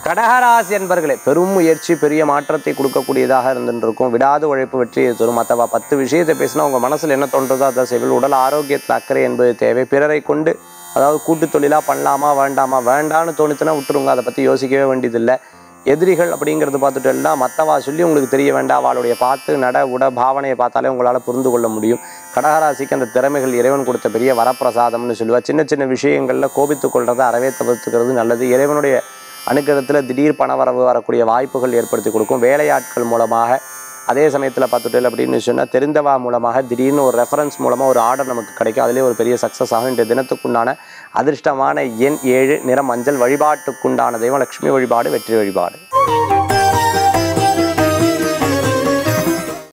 கடகராசி என்பர்களே பெரும் முயற்சி பெரிய மாற்றத்தை கொடுக்கக்கூடியதாக இருந்துருக்கும் விடாத உழைப்பு வெற்றியை தரும் மற்றவா பத்து விஷயத்தை பேசினா உங்கள் மனசில் என்ன தோன்றதோ அதை செய்வீர்கள் உடல் ஆரோக்கியத்தில் அக்கறை என்பது தேவை பிறரை கொண்டு அதாவது கூட்டு தொழிலாக பண்ணலாமா வேண்டாமா வேண்டான்னு தோணுச்சுன்னா விட்டுருங்க அதை பற்றி யோசிக்கவே வேண்டியதில்லை எதிரிகள் அப்படிங்கிறது பார்த்துட்டு எல்லாம் மற்றவா சொல்லி உங்களுக்கு தெரிய வேண்டாம் அவளுடைய பார்த்து நட உட பாவனையை பார்த்தாலே உங்களால் புரிந்து கொள்ள முடியும் கடகராசிக்கு அந்த திறமைகள் இறைவன் கொடுத்த பெரிய வரப்பிரசாதம்னு சொல்லுவா சின்ன சின்ன விஷயங்களில் கோபித்துக் கொள்றதை அறவே தவிர்த்துக்கிறது நல்லது இறைவனுடைய அணுக்கத்தில் திடீர் பணவரவு வரக்கூடிய வாய்ப்புகள் ஏற்படுத்தி கொடுக்கும் வேலையாட்கள் மூலமாக அதே சமயத்தில் பார்த்துட்டு அப்படின்னு சொன்னால் தெரிந்தவா மூலமாக திடீர்னு ஒரு ரெஃபரன்ஸ் மூலமாக ஒரு ஆர்டர் நமக்கு கிடைக்கும் அதிலே ஒரு பெரிய சக்ஸஸ் ஆகும் இன்றைய தினத்துக்குண்டான அதிர்ஷ்டமான எண் ஏழு நிறம் மஞ்சள் வழிபாட்டுக்குண்டான தெய்வம் லட்சுமி வழிபாடு வெற்றி வழிபாடு